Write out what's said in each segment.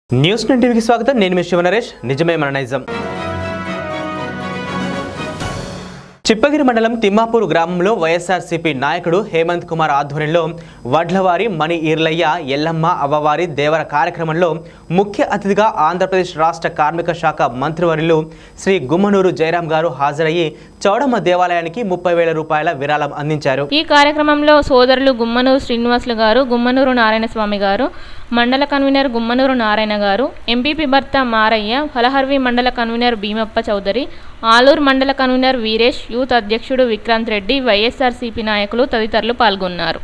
news nine టీవీకి స్వాగతం నేను మీ శివనరేష్ నిజమే మన నైజం చిప్పగిరి మండలం తిమ్మాపూర్ గ్రామంలో వైఎస్ఆర్సీపీ నాయకుడు హేమంత్ కుమార్ ఆధ్వర్యంలో వడ్లవారి మణి ఈర్లయ్య ఎల్లమ్మ అవ్వవారి దేవర కార్యక్రమంలో ముఖ్య అతిథిగా ఆంధ్రప్రదేశ్ రాష్ట్ర కార్మిక శాఖ మంత్రివర్యులు శ్రీ గుమ్మనూరు జయరాం గారు హాజరయ్యి చౌడమ్మ దేవాలయానికి ముప్పై వేల రూపాయల విరాళం అందించారు ఈ కార్యక్రమంలో సోదరులు గుమ్మనూరు శ్రీనివాసులు గారు గుమ్మనూరు నారాయణ స్వామి గారు మండల కన్వీనర్ గుమ్మనూరు నారాయణ గారు ఎంపీపీ భర్త మారయ్య ఫలహర్వి మండల కన్వీనర్ భీమప్ప చౌదరి ఆలూరు మండల కన్వీనర్ వీరేష్ యూత్ అధ్యక్షుడు విక్రాంత్ రెడ్డి వైఎస్ఆర్సీపీ నాయకులు తదితరులు పాల్గొన్నారు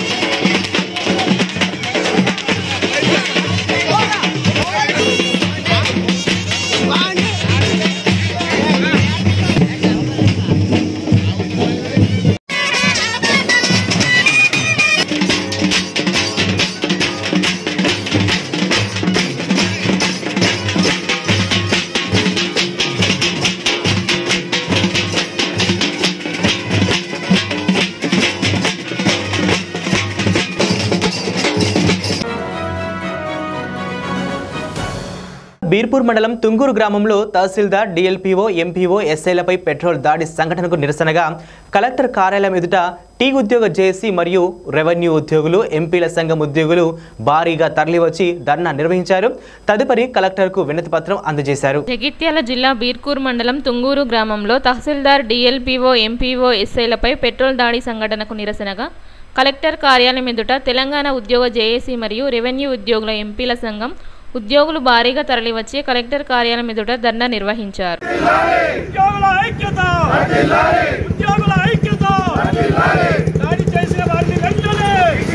బీర్పూర్ మండలం తుంగూరు గ్రామంలో తహసీల్దార్ డిఎల్పీఓ ఎంపీఓ ఎస్ఐలపై పెట్రోల్ దాడి సంఘటనకు నిరసనగా కలెక్టర్ కార్యాలయం ఎదుట టీ ఉద్యోగ జేసీ మరియు రెవెన్యూ ఉద్యోగులు ఎంపీల సంఘం ఉద్యోగులు భారీగా తరలివచ్చి ధర్నా నిర్వహించారు తదుపరి కలెక్టర్కు వినతి పత్రం అందజేశారు జగిత్యాల జిల్లా బీర్కూర్ మండలం తుంగూరు గ్రామంలో తహసీల్దార్ డిఎల్పీఓ ఎంపీఓ ఎస్ఐలపై పెట్రోల్ దాడి సంఘటనకు నిరసనగా కలెక్టర్ కార్యాలయం ఎదుట తెలంగాణ ఉద్యోగ జేఏసీ మరియు రెవెన్యూ ఉద్యోగుల ఎంపీల సంఘం ఉద్యోగులు భారీగా తరలివచ్చి కలెక్టర్ కార్యాలయం ఎదుట ధర్నా నిర్వహించారు ఉద్యోగుల ఐక్యత ఉద్యోగుల ఐక్యత దాడి చేసిన వారిని వెంటనే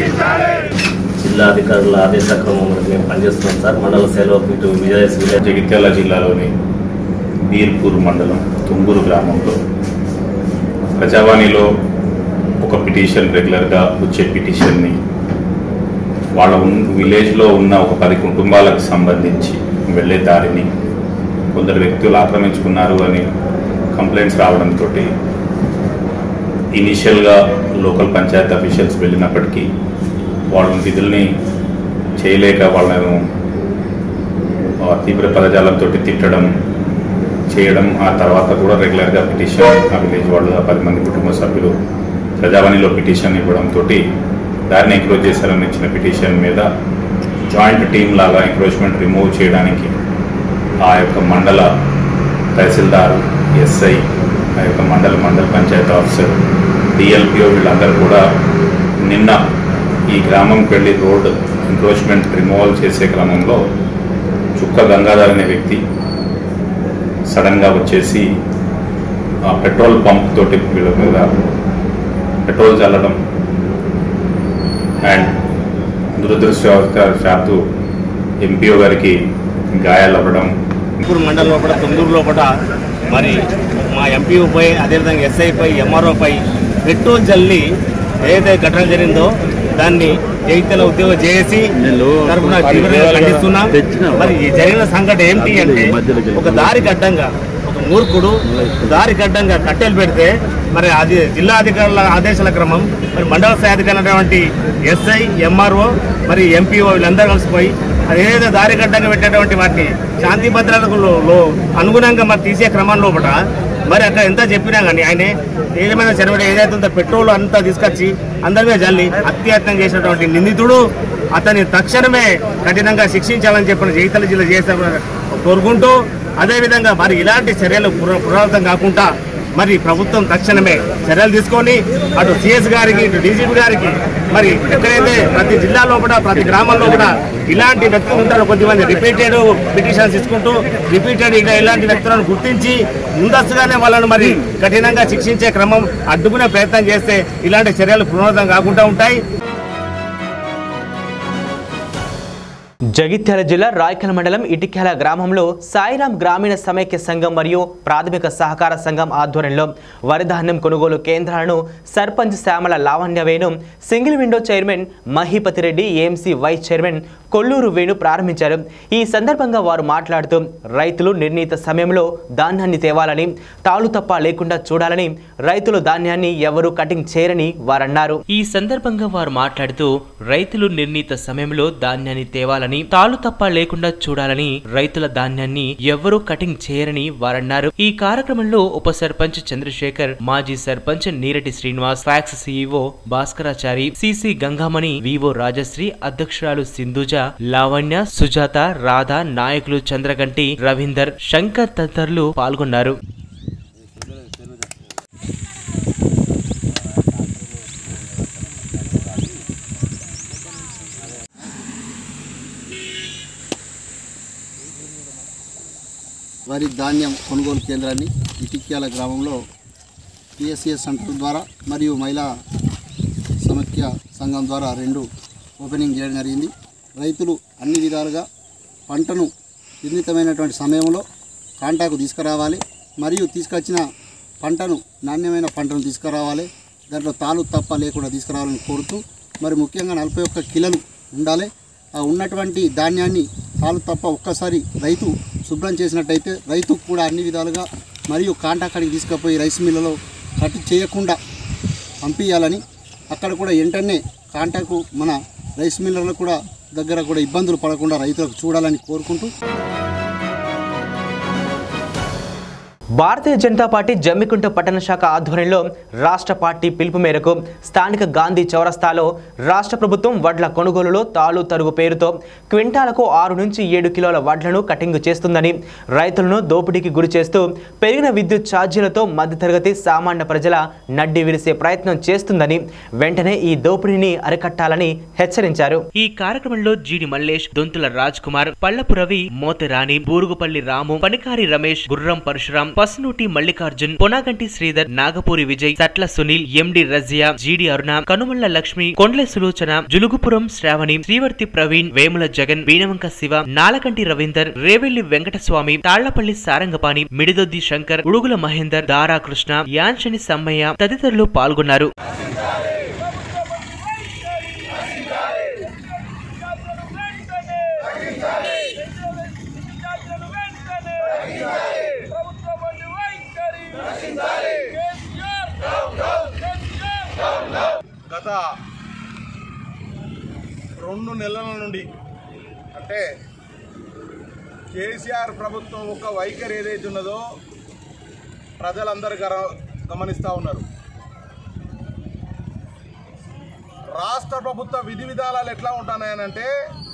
జిల్లా అధికారుల ఆదేశ క్రమంలో మేము పనిచేస్తున్నాం సార్ మండల సెలవు ఇటు విజయ విజయ జగిత్యాల జిల్లాలోని బీర్పూర్ మండలం తుంగూరు గ్రామంలో ప్రజావాణిలో ఒక పిటిషన్ రెగ్యులర్గా వచ్చే పిటిషన్ని వాళ్ళ ఉన్ విలేజ్లో ఉన్న ఒక పది కుటుంబాలకు సంబంధించి వెళ్ళే దారిని కొందరు వ్యక్తులు ఆక్రమించుకున్నారు అని కంప్లైంట్స్ రావడంతో ఇనీషియల్గా లోకల్ పంచాయత్ అఫీషియల్స్ వెళ్ళినప్పటికీ వాళ్ళ విధుల్ని చేయలేక వాళ్ళను ఆ, తీవ్ర పదజాలంతో తిట్టడం చేయడం ఆ తర్వాత కూడా రెగ్యులర్గా పిటిషన్ ఆ విలేజ్ వాళ్ళు ఆ పది మంది కుటుంబ సభ్యులు ప్రజావాణిలో పిటిషన్ ఇవ్వడంతో దారిని ఎంక్రోచ్ చేశారని ఇచ్చిన పిటిషన్ మీద జాయింట్ టీమ్ లాగా ఎంక్రోచ్మెంట్ రిమూవ్ చేయడానికి ఆ యొక్క మండల తహసీల్దార్ ఎస్ఐ ఆ యొక్క మండల మండల పంచాయత్ ఆఫీసర్ డిఎల్పిఓ వీళ్ళందరూ కూడా నిన్న ఈ గ్రామంకి వెళ్ళి రోడ్ ఎంక్రోచ్మెంట్ రిమూవల్ చేసే క్రమంలో చుక్క గంగాధర్ అనే వ్యక్తి సడన్గా వచ్చేసి ఆ పెట్రోల్ పంప్ తోటి వీళ్ళ మీద పెట్రోల్ చల్లడం అండ్ దురదృష్టవశాత్తు ఎంపీఓ గారికి గాయాలు అవ్వడం తుమ్మూరు మండలం లోపల తుంగూరు లోపల మరి మా ఎంపీఓపై అదేవిధంగా ఎస్ఐపై ఎంఆర్ఓపై పెట్రోల్ జల్లి ఏదైతే ఘటన జరిగిందో దాన్ని జగిత్యాల ఉద్యోగ చేసి తరఫున తీవ్రంగా ఖండిస్తున్నాం మరి ఈ జరిగిన సంఘటన ఏంటి అంటే ఒక దారి గడ్డంగా ఒక మూర్ఖుడు దారి గడ్డంగా కట్టెలు పెడితే మరి అది జిల్లా అధికారుల ఆదేశాల క్రమం మరి మండల స్థాయి అధికారులైనటువంటి ఎస్ఐ ఎంఆర్ఓ మరి ఎంపీఓ వీళ్ళందరూ కలిసిపోయి అది ఏదైతే దారి గడ్డంగా పెట్టేటువంటి వాటిని శాంతి భద్రతకు లో- లో అనుగుణంగా మరి తీసే క్రమం లోపల మరి అక్కడ ఎంత చెప్పినా కానీ ఆయన ఏమైనా చనిపోయిన ఏదైతే ఉందో పెట్రోల్ అంతా తీసుకొచ్చి అందరి మీద జల్లి హత్యాయత్నం చేసినటువంటి నిందితుడు అతని తక్షణమే కఠినంగా శిక్షించాలని చెప్పిన జగిత్యాల జిల్లా చేసిన కోరుకుంటూ అదేవిధంగా మరి ఇలాంటి చర్యలు పున- పునరావృతం కాకుండా మరి ప్రభుత్వం తక్షణమే చర్యలు తీసుకొని అటు సిఎస్ గారికి ఇటు డీజీపీ గారికి మరి ఎక్కడైతే ప్రతి జిల్లా లోపల ప్రతి గ్రామంలో కూడా ఇలాంటి వ్యక్తులు ఉంటారు కొద్దిమంది రిపీటెడ్ పిటిషన్స్ ఇచ్చుకుంటూ రిపీటెడ్ ఇలా ఇలాంటి వ్యక్తులను గుర్తించి ముందస్తుగానే వాళ్ళను మరి కఠినంగా శిక్షించే క్రమం అడ్డుకునే ప్రయత్నం చేస్తే ఇలాంటి చర్యలు పునరావృతం కాకుండా ఉంటాయి జగిత్యాల జిల్లా రాయకల్ మండలం ఇటిక్యాల గ్రామంలో సాయిరాం గ్రామీణ సమైక్య సంఘం మరియు ప్రాథమిక సహకార సంఘం ఆధ్వర్యంలో వరిధాన్యం కొనుగోలు కేంద్రాలను sarpanch Shyamala Lavanya Venu single window chairman Mahipati Reddy AMC vice chairman Kolluru Venu ప్రారంభించారు ఈ సందర్భంగా వారు మాట్లాడుతూ రైతులు నిర్ణీత సమయంలో ధాన్యాన్ని తేవాలని తాళు తప్ప లేకుండా చూడాలని రైతులు ధాన్యాన్ని ఎవరూ కటింగ్ చేయరని వారన్నారు ఈ సందర్భంగా వారు మాట్లాడుతూ రైతులు నిర్ణీత సమయంలో ధాన్యాన్ని తేవాలని తాళు తప్ప లేకుండా చూడాలని రైతుల ధాన్యాన్ని ఎవరూ కటింగ్ చేయరని వారన్నారు ఈ కార్యక్రమంలో ఉప సర్పంచ్ చంద్రశేఖర్ మాజీ sarpanch Nirati Srinivas PACS CEO Bhaskarachari CC Gangamani VO Rajashri అధ్యక్షురాలు సింధుజ లావణ్య సుజాత రాధా నాయకులు చంద్రగంటి రవీందర్ శంకర్ తదితరులు పాల్గొన్నారు వరి ధాన్యం కొనుగోలు కేంద్రాన్ని ఇటిక్యాల గ్రామంలో పిఎస్సిఎస్ సెంటర్ ద్వారా మరియు మహిళా సమైక్య సంఘం ద్వారా రెండు ఓపెనింగ్ చేయడం జరిగింది రైతులు అన్ని విధాలుగా పంటను నిర్ణీతమైనటువంటి సమయంలో కాంటాకు తీసుకురావాలి మరియు తీసుకొచ్చిన పంటను నాణ్యమైన పంటను తీసుకురావాలి దాంట్లో తాలు తప్ప లేకుండా తీసుకురావాలని కోరుతూ మరి ముఖ్యంగా నలభై ఒక్క కిలోలు ఉండాలి ఆ ఉన్నటువంటి ధాన్యాన్ని తాలు తప్ప ఒక్కసారి రైతు శుభ్రం చేసినట్టయితే రైతుకు కూడా అన్ని విధాలుగా మరియు కాంటాకాడికి తీసుకుపోయి రైస్ మిల్లులో కట్ చేయకుండా పంపించాలని అక్కడ కూడా వెంటనే కాంటాకు మన రైస్ మిల్లర్లకు కూడా దగ్గర కూడా ఇబ్బందులు పడకుండా రైతులకు చూడాలని కోరుకుంటూ భారతీయ జనతా పార్టీ జమ్మికుంట పట్టణ శాఖ ఆధ్వర్యంలో రాష్ట్ర పార్టీ పిలుపు మేరకు స్థానిక గాంధీ చౌరస్తాలో రాష్ట్ర ప్రభుత్వం వడ్ల కొనుగోలులో తాలు తరుగు పేరుతో క్వింటాలకు ఆరు నుంచి ఏడు కిలోల వడ్లను కటింగ్ చేస్తుందని రైతులను దోపిడీకి గురి చేస్తూ పెరిగిన విద్యుత్ ఛార్జీలతో మధ్యతరగతి సామాన్య ప్రజల నడ్డి విరిసే ప్రయత్నం చేస్తుందని వెంటనే ఈ దోపిడీని అరికట్టాలని హెచ్చరించారు ఈ కార్యక్రమంలో జీడి మల్లేష్ దొంతుల రాజ్ కుమార్ పల్లపు రవి మోతెరాణి బూరుగుపల్లి రాము పనికారి రమేష్ గుర్రం పరశురాం పసునూటి మల్లికార్జున్ పొనాగంటి శ్రీధర్ నాగపూరి విజయ్ సట్ల సునీల్ ఎండి రజియా జీడి అరుణ కనుమల్ల లక్ష్మి కొండ్లె సులోచన జులుగుపురం శ్రావణి శ్రీవర్తి ప్రవీణ్ వేముల జగన్ వీణవంక శివ నాలకంటి రవీందర్ రేవెల్లి వెంకటస్వామి తాళ్లపల్లి సారంగపాణి మిడిదొద్ది శంకర్ ఉడుగుల మహేందర్ దారా కృష్ణ యాన్షని సమ్మయ్య తదితరులు పాల్గొన్నారు గత రెండు నెలల నుండి అంటే కేసీఆర్ ప్రభుత్వం ఒక వైఖరి ఏదైతే ఉన్నదో ప్రజలందరూ గర గమనిస్తూ ఉన్నారు రాష్ట్ర ప్రభుత్వ విధి విధానాలు ఎట్లా ఉంటున్నాయనంటే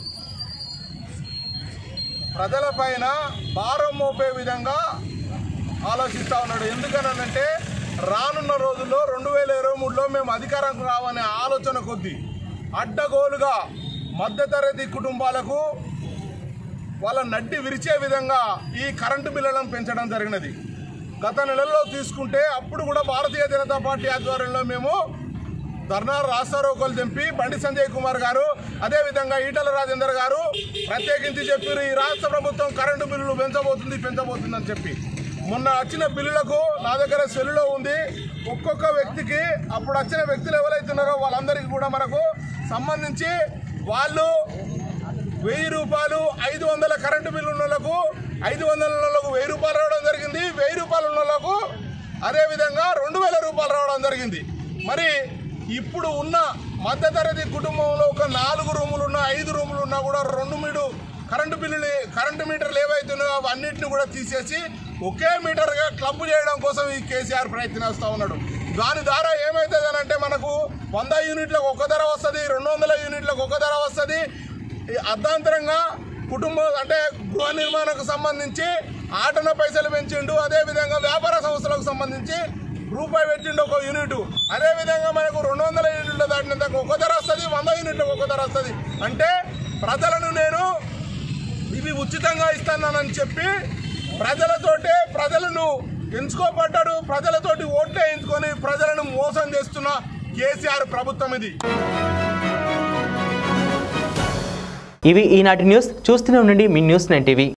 ప్రజలపైన భారం మోపే విధంగా ఆలోచిస్తూ ఉన్నాడు ఎందుకనంటే రానున్న రోజుల్లో రెండు వేల ఇరవై మూడులో మేము అధికారంకు రావనే ఆలోచన కొద్దీ అడ్డగోలుగా మధ్యతరగతి కుటుంబాలకు వాళ్ళ నడ్డి విరిచే విధంగా ఈ కరెంటు బిల్లులను పెంచడం జరిగినది గత నెలలో తీసుకుంటే అప్పుడు కూడా భారతీయ జనతా పార్టీ ఆధ్వర్యంలో మేము ధర్నా రాస్తారోకోలు తెంపి బండి సంజయ్ కుమార్ గారు అదేవిధంగా ఈటల రాజేందర్ గారు ప్రత్యేకించి చెప్పారు ఈ రాష్ట్ర ప్రభుత్వం కరెంటు బిల్లులు పెంచబోతుంది పెంచబోతుంది అని చెప్పి మొన్న వచ్చిన బిల్లులకు నా దగ్గర సెల్లులో ఉంది ఒక్కొక్క వ్యక్తికి అప్పుడు వచ్చిన వ్యక్తులు ఎవరైతున్నారో వాళ్ళందరికీ కూడా మనకు సంబంధించి వాళ్ళు వెయ్యి రూపాయలు ఐదు వందల కరెంటు బిల్లు ఉన్న వాళ్ళకు ఐదు వందల వాళ్ళకు వెయ్యి రూపాయలు రావడం జరిగింది వెయ్యి రూపాయలు ఉన్న వాళ్ళకు అదేవిధంగా రెండు వేల రూపాయలు రావడం జరిగింది మరి ఇప్పుడు ఉన్న మధ్యతరగతి కుటుంబంలో ఒక నాలుగు రూములు ఉన్న ఐదు రూములు ఉన్నా కూడా రెండు మీడు కరెంటు బిల్లులు కరెంటు మీటర్లు ఏవైతున్నాయో అవన్నిటిని కూడా తీసేసి ఒకే మీటర్గా క్లబ్ చేయడం కోసం ఈ కేసీఆర్ ప్రయత్నిస్తూ ఉన్నాడు దాని ద్వారా ఏమవుతుంది అని అంటే మనకు వంద యూనిట్లకు ఒక ధర వస్తుంది రెండు వందల యూనిట్లకు ఒక ధర వస్తుంది ఈ అర్ధాంతరంగా కుటుంబం అంటే గృహ నిర్మాణకు సంబంధించి ఆటన పైసలు పెంచిండు అదేవిధంగా వ్యాపార సంస్థలకు సంబంధించి రూపాయి పెట్టిండు ఒక యూనిట్ అదేవిధంగా మనకు రెండు వందల యూనిట్లు దాటినంత ఒక ధర వస్తుంది వంద యూనిట్లకు ఒక ధర వస్తుంది అంటే ప్రజలను నేను ఇవి ఉచితంగా ఇస్తానని చెప్పి ప్రజలతోటే ప్రజలను ఎంచుకోబడ్డాడు ప్రజలతోటి ఓట్లు వేయించుకొని ప్రజలను మోసం చేస్తున్న కేసీఆర్ ప్రభుత్వం ఇది ఇవి ఈనాటి న్యూస్ చూస్తూనే ఉండండి మీ న్యూస్ నైన్ టీవీ